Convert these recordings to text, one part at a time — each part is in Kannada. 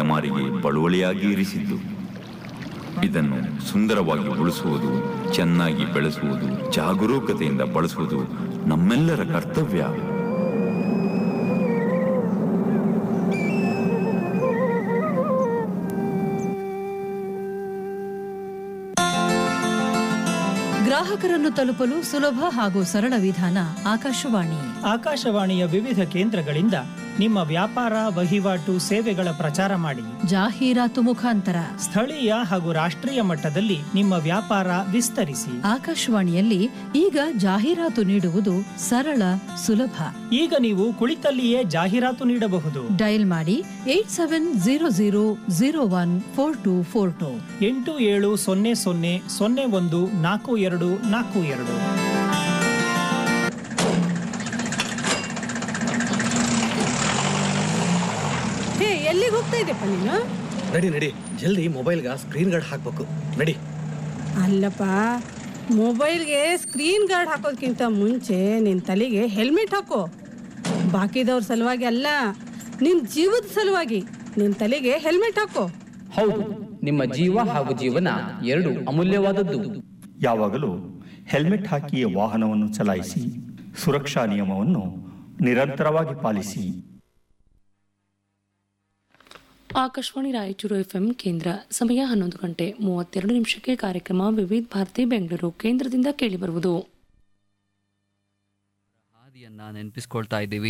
ತಲೆಮಾರಿಗೆ ಬಳುವಳಿಯಾಗಿ ಇರಿಸಿದ್ದು ಇದನ್ನು ಸುಂದರವಾಗಿ ಉಳಿಸುವುದು ಚೆನ್ನಾಗಿ ಬೆಳೆಸುವುದು ಜಾಗರೂಕತೆಯಿಂದ ಬಳಸುವುದು ನಮ್ಮೆಲ್ಲರ ಕರ್ತವ್ಯ ಗ್ರಾಹಕರನ್ನು ತಲುಪಲು ಸುಲಭ ಹಾಗೂ ಸರಳ ವಿಧಾನ ಆಕಾಶವಾಣಿ ಆಕಾಶವಾಣಿಯ ವಿವಿಧ ಕೇಂದ್ರಗಳಿಂದ ನಿಮ್ಮ ವ್ಯಾಪಾರ ವಹಿವಾಟು ಸೇವೆಗಳ ಪ್ರಚಾರ ಮಾಡಿ ಜಾಹೀರಾತು ಮುಖಾಂತರ ಸ್ಥಳೀಯ ಹಾಗೂ ರಾಷ್ಟ್ರೀಯ ಮಟ್ಟದಲ್ಲಿ ನಿಮ್ಮ ವ್ಯಾಪಾರ ವಿಸ್ತರಿಸಿ ಆಕಾಶವಾಣಿಯಲ್ಲಿ ಈಗ ಜಾಹೀರಾತು ನೀಡುವುದು ಸರಳ ಸುಲಭ ಈಗ ನೀವು ಕುಳಿತಲ್ಲಿಯೇ ಜಾಹೀರಾತು ನೀಡಬಹುದು ಡಯಲ್ ಮಾಡಿ eight seven zero zero zero one four two four two ಎಂಟು ಏಳು ಸೊನ್ನೆ ಸೊನ್ನೆ ಸೊನ್ನೆ ಒಂದು ನಾಲ್ಕು ಎರಡು ನಾಲ್ಕು ಎರಡು ಹೇ ಎಲ್ಲಿಗೆ ಹೋಗ್ತಾ ಇದ್ದೆಪ್ಪ ನೀನು ನಡಿ ನಡಿ ಜಲ್ದಿ ಮೊಬೈಲ್ಗೆ ಸ್ಕ್ರೀನ್ ಗಾರ್ಡ್ ಹಾಕ್ಬೇಕು ನಡಿ ಅಲ್ಲಪ್ಪ ಮೊಬೈಲ್ಗೆ ಸ್ಕ್ರೀನ್ ಗಾರ್ಡ್ ಹಾಕೋದ್ಕಿಂತ ಮುಂಚೆ ನಿನ್ನ ತಲೆಗೆ ಹೆಲ್ಮೆಟ್ ಹಾಕೋ ಬಾಕಿದವ್ರ ಸಲುವಾಗಿ ಅಲ್ಲ ನಿನ್ನ ಜೀವದ ಸಲುವಾಗಿ ನಿನ್ನ ತಲೆಗೆ ಹೆಲ್ಮೆಟ್ ಹಾಕೋ ಹೌದು ನಿಮ್ಮ ಜೀವ ಹಾಗೂ ಜೀವನ ಎರಡು ಅಮೂಲ್ಯವಾದದ್ದು ಯಾವಾಗಲೂ ಹೆಲ್ಮೆಟ್ ಹಾಕಿ ವಾಹನವನ್ನು ಚಲಾಯಿಸಿ ಸುರಕ್ಷಾ ನಿಯಮವನ್ನು ನಿರಂತರವಾಗಿ ಪಾಲಿಸಿ ಆಕಾಶವಾಣಿ ರಾಯಚೂರು ಎಫ್ಎಂ ಕೇಂದ್ರ ಸಮಯ ಹನ್ನೊಂದು ಗಂಟೆ ಮೂವತ್ತೆರಡು ನಿಮಿಷಕ್ಕೆ ಕಾರ್ಯಕ್ರಮ ವಿವಿಧ ಭಾರತಿ ಬೆಂಗಳೂರು ಕೇಂದ್ರದಿಂದ ಕೇಳಿಬರುವುದು ಹಾದಿಯನ್ನ ನೆನಪಿಸ್ಕೊಳ್ತಾ ಇದ್ದೀವಿ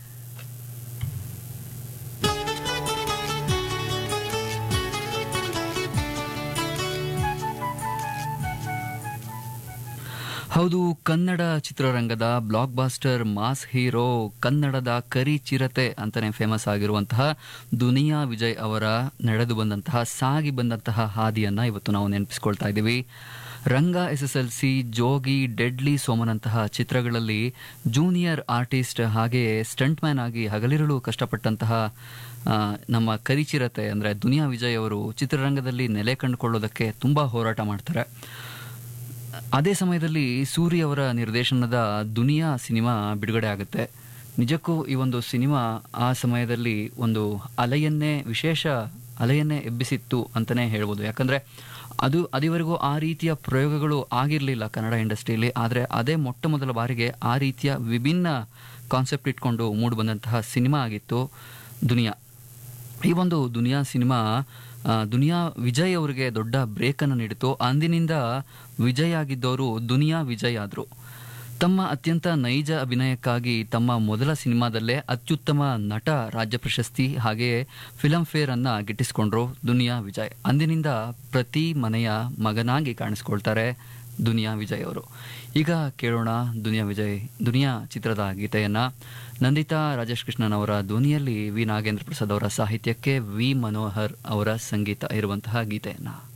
ಹೌದು ಕನ್ನಡ ಚಿತ್ರರಂಗದ ಬ್ಲಾಕ್ ಬಾಸ್ಟರ್ ಮಾಸ್ ಹೀರೋ ಕನ್ನಡದ ಕರಿ ಚಿರತೆ ಅಂತಾನೆ ಫೇಮಸ್ ಆಗಿರುವಂತಹ ದುನಿಯಾ ವಿಜಯ್ ಅವರ ನಡೆದು ಬಂದಂತಹ ಸಾಗಿ ಬಂದಂತಹ ಹಾದಿಯನ್ನ ಇವತ್ತು ನಾವು ನೆನಪಿಸ್ಕೊಳ್ತಾ ಇದ್ದೀವಿ Ranga S S L C Jogi deadly ಸೋಮನಂತಹ ಚಿತ್ರಗಳಲ್ಲಿ ಜೂನಿಯರ್ ಆರ್ಟಿಸ್ಟ್ ಹಾಗೆಯೇ ಸ್ಟಂಟ್ ಮ್ಯಾನ್ ಆಗಿ ಹಗಲಿರುಳು ಕಷ್ಟಪಟ್ಟಂತಹ ಆ, ನಮ್ಮ ಕರಿಚಿರತೆ ಅಂದರೆ ದುನಿಯಾ ವಿಜಯ್ ಅವರು ಚಿತ್ರರಂಗದಲ್ಲಿ ನೆಲೆ ಕಂಡುಕೊಳ್ಳೋದಕ್ಕೆ ತುಂಬ ಹೋರಾಟ ಮಾಡ್ತಾರೆ ಅದೇ ಸಮಯದಲ್ಲಿ ಸೂರಿ ಅವರ ನಿರ್ದೇಶನದ ದುನಿಯಾ ಸಿನಿಮಾ ಬಿಡುಗಡೆ ಆಗುತ್ತೆ ನಿಜಕ್ಕೂ ಈ ಒಂದು ಸಿನಿಮಾ ಆ ಸಮಯದಲ್ಲಿ ಒಂದು ಅಲೆಯನ್ನೇ ವಿಶೇಷ ಅಲೆಯನ್ನೇ ಎಬ್ಬಿಸಿತ್ತು ಅಂತಲೇ ಹೇಳ್ಬೋದು ಯಾಕಂದರೆ ಅದು ಅದುವರೆಗೂ ಆ ರೀತಿಯ ಪ್ರಯೋಗಗಳು ಆಗಿರಲಿಲ್ಲ ಕನ್ನಡ ಇಂಡಸ್ಟ್ರಿಯಲ್ಲಿ ಆದರೆ ಅದೇ ಮೊಟ್ಟ ಮೊದಲ ಬಾರಿಗೆ ಆ ರೀತಿಯ ವಿಭಿನ್ನ ಕಾನ್ಸೆಪ್ಟ್ ಇಟ್ಕೊಂಡು ಮೂಡಿಬಂದಂತಹ ಸಿನಿಮಾ ಆಗಿತ್ತು ದುನಿಯಾ ಈ ಒಂದು ದುನಿಯಾ ಸಿನಿಮಾ ಆ, ದುನಿಯಾ ವಿಜಯ್ ಅವರಿಗೆ ದೊಡ್ಡ ಬ್ರೇಕನ್ನು ನೀಡಿತು ಅಂದಿನಿಂದ ವಿಜಯ್ ಆಗಿದ್ದವರು ದುನಿಯಾ ವಿಜಯ್ ಆದರು ತಮ್ಮ ಅತ್ಯಂತ ನೈಜ ಅಭಿನಯಕ್ಕಾಗಿ ತಮ್ಮ ಮೊದಲ ಸಿನಿಮಾದಲ್ಲೇ ಅತ್ಯುತ್ತಮ ನಟ ರಾಜ್ಯ ಪ್ರಶಸ್ತಿ ಹಾಗೆಯೇ ಫಿಲಂ ಫೇರ್ ಅನ್ನ ಗಿಟ್ಟಿಸಿಕೊಂಡ್ರು ದುನಿಯಾ ವಿಜಯ್ ಅಂದಿನಿಂದ ಪ್ರತಿ ಮನೆಯ ಮಗನಾಗಿ ಕಾಣಿಸ್ಕೊಳ್ತಾರೆ ದುನಿಯಾ ವಿಜಯ್ ಅವರು ಈಗ ಕೇಳೋಣ ದುನಿಯಾ ವಿಜಯ್ ದುನಿಯಾ ಚಿತ್ರದ ಗೀತೆಯನ್ನ ನಂದಿತಾ ರಾಜೇಶ್ ಕೃಷ್ಣನ್ ಅವರ ಧ್ವನಿಯಲ್ಲಿ ವಿ ನಾಗೇಂದ್ರ ಪ್ರಸಾದ್ ಅವರ ಸಾಹಿತ್ಯಕ್ಕೆ ವಿ ಮನೋಹರ್ ಅವರ ಸಂಗೀತ ಇರುವಂತಹ ಗೀತೆಯನ್ನ